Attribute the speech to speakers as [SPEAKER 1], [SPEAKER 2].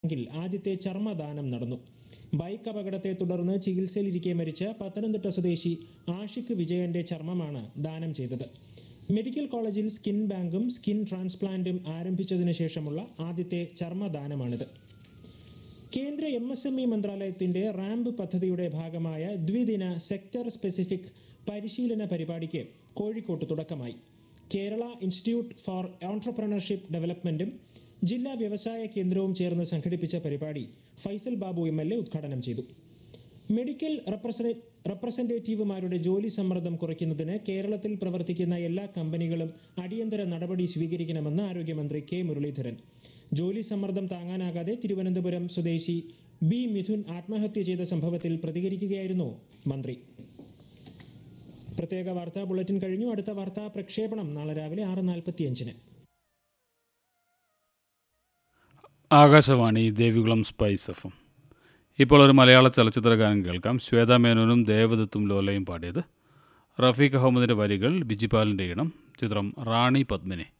[SPEAKER 1] ിൽ ആദ്യത്തെ ചർമ്മദാനം നടന്നു ബൈക്ക് അപകടത്തെ തുടർന്ന് ചികിത്സയിലിരിക്കെ മരിച്ച പത്തനംതിട്ട സ്വദേശി ആഷിഖ് വിജയന്റെ ചർമ്മമാണ് ദാനം ചെയ്തത് മെഡിക്കൽ കോളേജിൽ സ്കിൻ ബാങ്കും സ്കിൻ ട്രാൻസ്പ്ലാന്റും ആരംഭിച്ചതിനു ശേഷമുള്ള ആദ്യത്തെ ചർമ്മദാനമാണിത് കേന്ദ്ര എം എസ് എം ഇ മന്ത്രാലയത്തിന്റെ റാമ്പ് പദ്ധതിയുടെ ഭാഗമായ ദ്വിദിന സെക്ടർ സ്പെസിഫിക് പരിശീലന പരിപാടിക്ക് കോഴിക്കോട്ട് തുടക്കമായി കേരള ഇൻസ്റ്റിറ്റ്യൂട്ട് ഫോർ ഓൺട്രപ്രണർഷിപ്പ് ഡെവലപ്മെന്റും ജില്ലാ വ്യവസായ കേന്ദ്രവും ചേർന്ന് സംഘടിപ്പിച്ച പരിപാടി Faisal Babu M L A ഉദ്ഘാടനം ചെയ്തു മെഡിക്കൽ റെപ്രസെ- റെപ്രസെന്റേറ്റീവുമാരുടെ ജോലി സമ്മർദ്ദം കുറയ്ക്കുന്നതിന് കേരളത്തിൽ പ്രവർത്തിക്കുന്ന എല്ലാ കമ്പനികളും അടിയന്തര നടപടി സ്വീകരിക്കണമെന്ന് ആരോഗ്യമന്ത്രി കെ മുരളീധരൻ ജോലി സമ്മർദ്ദം താങ്ങാനാകാതെ തിരുവനന്തപുരം സ്വദേശി ബി മിഥുൻ ആത്മഹത്യ ചെയ്ത സംഭവത്തിൽ പ്രതികരിക്കുകയായിരുന്നു മന്ത്രി പ്രത്യേക വാർത്താ ബുള്ളറ്റിൻ കഴിഞ്ഞു അടുത്ത വാർത്താ പ്രക്ഷേപണം നാളെ രാവിലെ ആറ് നാൽപ്പത്തിയഞ്ചിന്
[SPEAKER 2] ആകാശവാണി ദേവികുളം സ്പൈസ് എഫും ഇപ്പോൾ ഒരു മലയാള ചലച്ചിത്ര ഗാനം കേൾക്കാം ശ്വേതാ മേനോനും ദേവദത്തും ലോലയും പാടിയത് റഫീഖ് അഹമ്മദിൻ്റെ വരികൾ ബിജിപാലിൻ്റെ ഇണം ചിത്രം റാണി പത്മിനി